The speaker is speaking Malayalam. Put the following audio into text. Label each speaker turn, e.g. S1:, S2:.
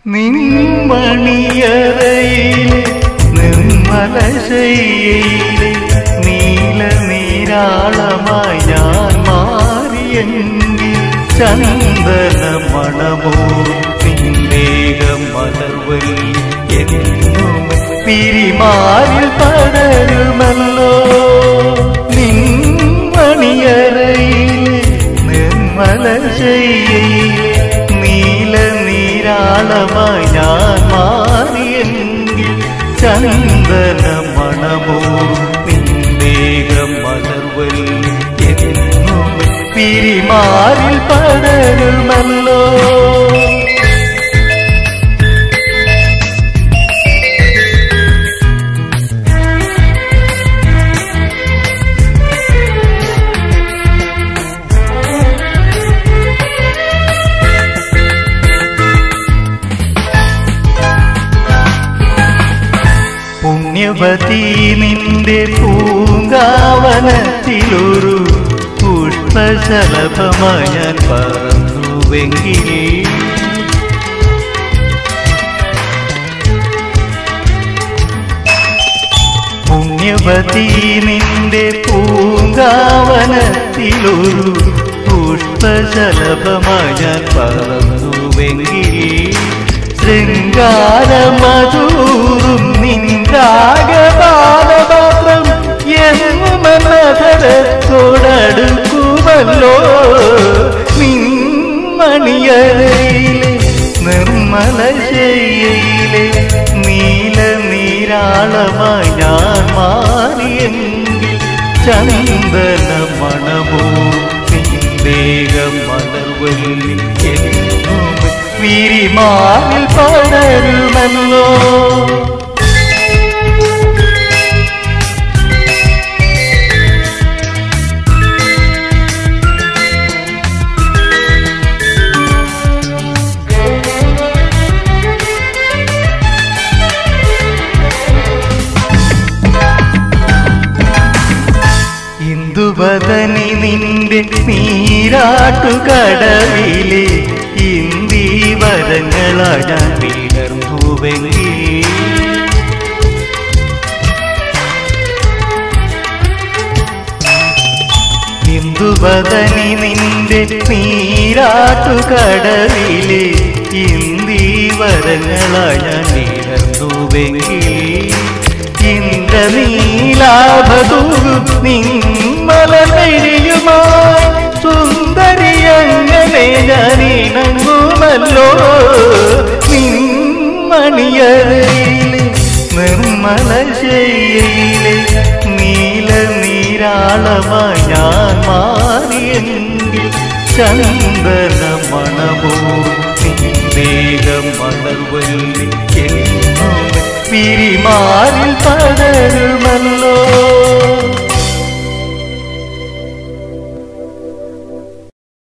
S1: നിൻമണിയറയിലെ നിർമ്മലശയിലെ നീല നീരാളമായി ഞാൻ മാറിയെങ്കിൽ ചന്ദന മണമോ നിന്ദേഹം മലർവല്ലി എന്നും പിരിമാറിൽ പടരുമല്ലോ നിൻമണിയറയിലെ നിർമ്മലശയിലെ നീല നീരാളമായി ഞാൻ മാറിയെങ്കിൽ ചന്ദന മണമോ നിന്ദേഹം മലർവല്ലി എന്നും പിരിമാറിൽ പടരുമല്ലോ പുണ്യവതി നിന്റെ പൂങ്കാവനത്തിലൊരു പുഷ്പശലഭമായി ഞാൻ പറന്നുവെങ്കിൽ പുണ്യവതി നിന്റെ പൂങ്കാവനത്തിലൊരു പുഷ്പശലഭമായി ഞാൻ പറന്നുവെങ്കിൽ ശൃംഗാരമധൂറും നിൻകാകപാലപാത്രം എന്നുമെന്നതരത്തോടടുക്കുമല്ലോ നിൻമണിയറയിലെ നിർമ്മലശയിലെ നീല നീരാളമായി ഞാൻ മാറിയെങ്കിൽ ചന്ദന മണമോ നിന്ദേഹം മലർവല്ലി എന്നും വിരിമാറിൽ പടരുമല്ലോ ഇന്ദുവദനി നിന്റെ നീരാട്ടുകടവിലെ ഇന്ദീവരങ്ങളാ ഞാൻ വിടർന്നുവെങ്കിൽ ഇന്ദുവദനി നിന്റെ നീരാട്ടുകടവിലെ ഇന്ദീവരങ്ങളാ ഞാൻ വിടർന്നുവെങ്കിൽ ഇന്ദ്രനീലാഭതൂകും നിമ്മലമെരിയുമായി സുന്ദരിയങ്ങനെ ഞാനിണങ്ങുമല്ലോ നിമ്മണിയറയിലെ നിർമ്മലശയിലെ നീല നീരാളമായി ഞാൻ മാറിയെങ്കിൽ ചന്ദന